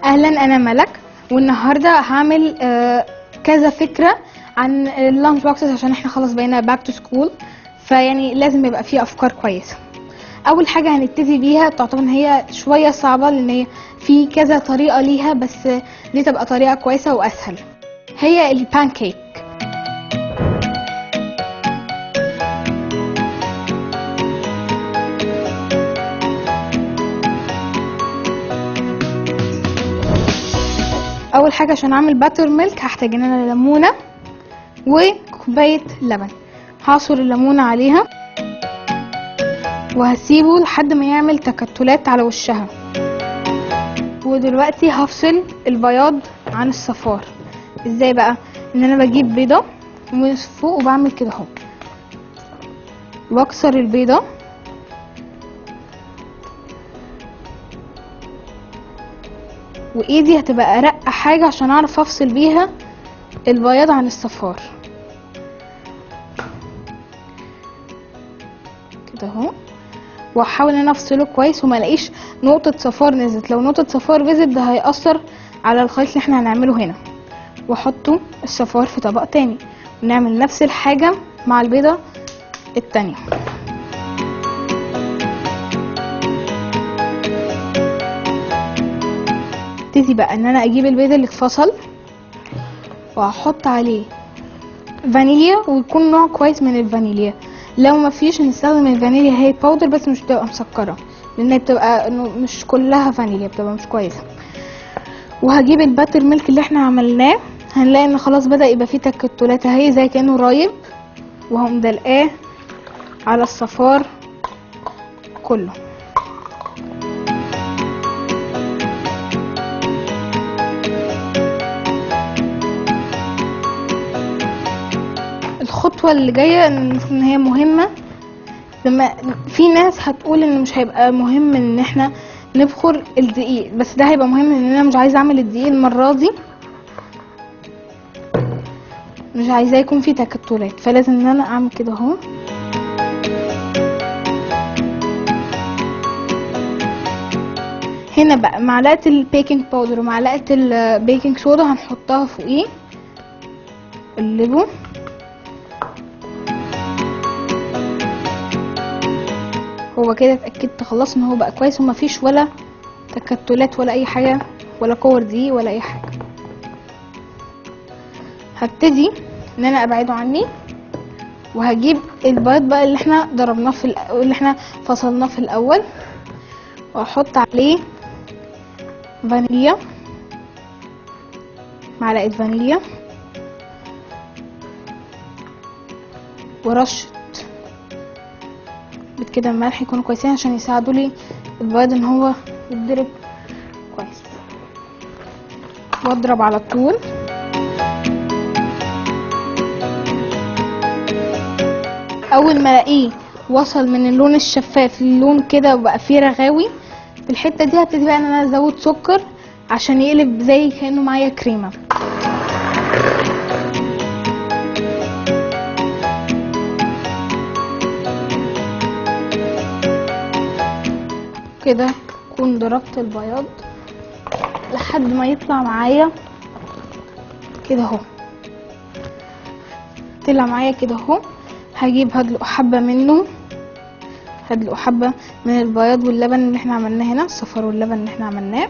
اهلا انا ملك والنهارده هعمل آه، كذا فكره عن اللانش بوكسز عشان احنا خلاص بقينا باك تو سكول فيعني لازم يبقى فيه افكار كويسه اول حاجه هنبتدي بيها تعتبر ان هي شويه صعبه لان هي في كذا طريقه ليها بس دي تبقى طريقه كويسه واسهل هي البانكيك اول حاجه عشان اعمل باتر ميلك هحتاج ان انا ليمونه وكوبايه لبن هعصر الليمونه عليها وهسيبه لحد ما يعمل تكتلات على وشها ودلوقتي هفصل البياض عن الصفار ازاي بقى ان انا بجيب بيضه ومن فوق وبعمل كده اهو واكسر البيضه وايدي هتبقى ارق حاجه عشان اعرف افصل بيها البياض عن الصفار كده اهو واحاول ان انا افصله كويس وما الاقيش نقطه صفار نزلت لو نقطه صفار نزلت ده هيأثر على الخليط اللي احنا هنعمله هنا واحطه الصفار في طبق تاني ونعمل نفس الحاجه مع البيضه التانية ابتدي بقى ان انا اجيب البيض اللي اتفصل واحط عليه فانيليا ويكون نوع كويس من الفانيليا لو ما فيش نستخدم الفانيليا هي باودر بس مش بتبقى مسكره لان هي بتبقى انه مش كلها فانيليا بتبقى مش كويسه وهجيب الباتر ميلك اللي احنا عملناه هنلاقي ان خلاص بدا يبقى فيه تكتلات اهي زي كانه رايب وهقوم دلقاه على الصفار كله الخطوة اللي جاية المفروض ان هي مهمة لما في ناس هتقول ان مش هيبقى مهم ان احنا نبخر الدقيق بس ده هيبقى مهم ان انا مش عايزة اعمل الدقيق المرة دي مش عايزاه يكون فيه تكتلات فلازم ان انا اعمل كده اهو هنا بقى معلقة البيكنج باودر ومعلقة البيكنج صودا هنحطها فوقيه قلبه هو كده اتاكدت خلاص ان هو بقى كويس ومفيش ولا تكتلات ولا اي حاجه ولا كور دي ولا اي حاجه هبتدي ان انا ابعده عني وهجيب البيض بقى اللي احنا ضربناه في الأول اللي احنا فصلناه في الاول واحط عليه فانيليا معلقه فانيليا ورشه كده الملح يكونوا كويسين عشان يساعدوا لي البيض ان هو يتضرب كويس واضرب على طول اول ما الاقيه وصل من اللون الشفاف للون كده وبقى فيه رغاوي في الحته دي هبتدي بقى ان انا ازود سكر عشان يقلب زي كانه معايا كريمه كده اكون ضربت البياض لحد ما يطلع معايا كده اهو طلع معايا كده اهو هجيب هدلق حبه منه هدلق حبه من البياض واللبن اللي احنا عملناه هنا الصفار واللبن اللي احنا عملناه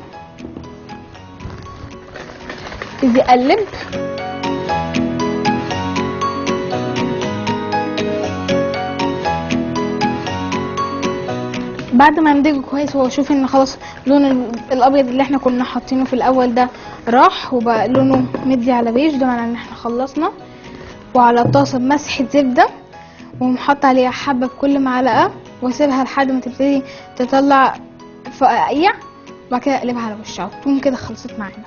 ابتدي اقلب بعد ما امدجه كويس واشوف ان خلاص لون الابيض اللي احنا كنا حاطينه في الاول ده راح وبقى لونه مدي على بيج ده معناه ان احنا خلصنا وعلى طاسه بمسحه زبده ومحط عليها حبه بكل معلقه واسيبها لحد ما تبتدي تطلع فقاقيع وبعد كده اقلبها على وشها وتكون كده خلصت معانا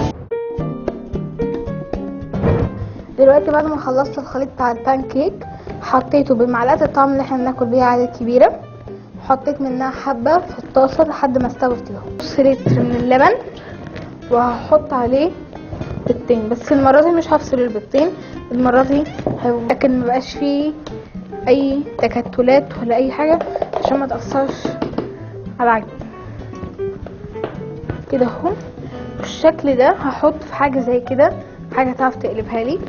دلوقتي بعد ما خلصت الخليط بتاع البان كيك حطيته بمعلقه الطعم اللي احنا بناكل بيها عدد كبيره حطيت منها حبة في الطاسة لحد ما استوت كده نص لتر من اللبن وهحط عليه بيضتين بس المرة دي مش هفصل البيضتين المرة دي لكن مبقاش فيه اي تكتلات ولا اي حاجة عشان ما تأثرش على العجين كده اهو بالشكل ده هحط في حاجه زي كده حاجه تعرف تقلبها لي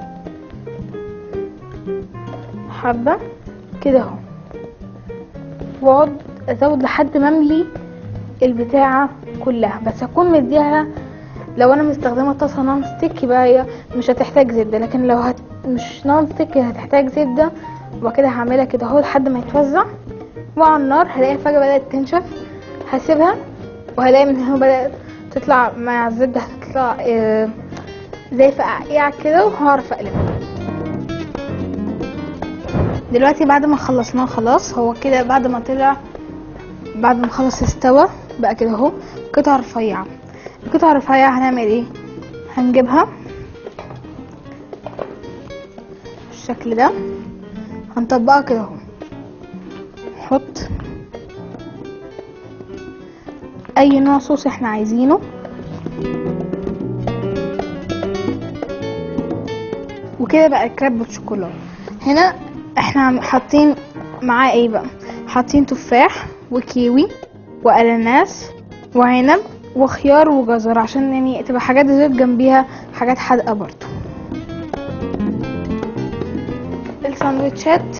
حبه كده اهو واقعد ازود لحد ما املي البتاعه كلها بس اكون مديها لو انا مستخدمه طاسه نون ستيك يبقى هي مش هتحتاج زبده لكن لو هت... مش نون ستيك هتحتاج زبده وبعد كده هعملها كده اهو لحد ما يتوزع وعلى النار هلاقيها فجاه بدات تنشف هسيبها وهلاقي من هنا بدات تطلع مع الزبده هتطلع آه، زي فقاقيع كده وهعرف اقلبها دلوقتي بعد ما خلصناه خلاص هو كده بعد ما طلع بعد ما خلص استوى بقى كده اهو قطع رفيعة القطع الرفيعة هنعمل ايه هنجيبها بالشكل ده هنطبقها كده اهو نحط اي نوع صوص احنا عايزينه وكده بقى الكراب بالشوكولاته هنا احنا حاطين معاه ايه بقى حاطين تفاح وكيوي واناناس وعنب وخيار وجزر عشان يعني تبقى حاجات زيت جنبيها حاجات حادقه برضو الساندوتشات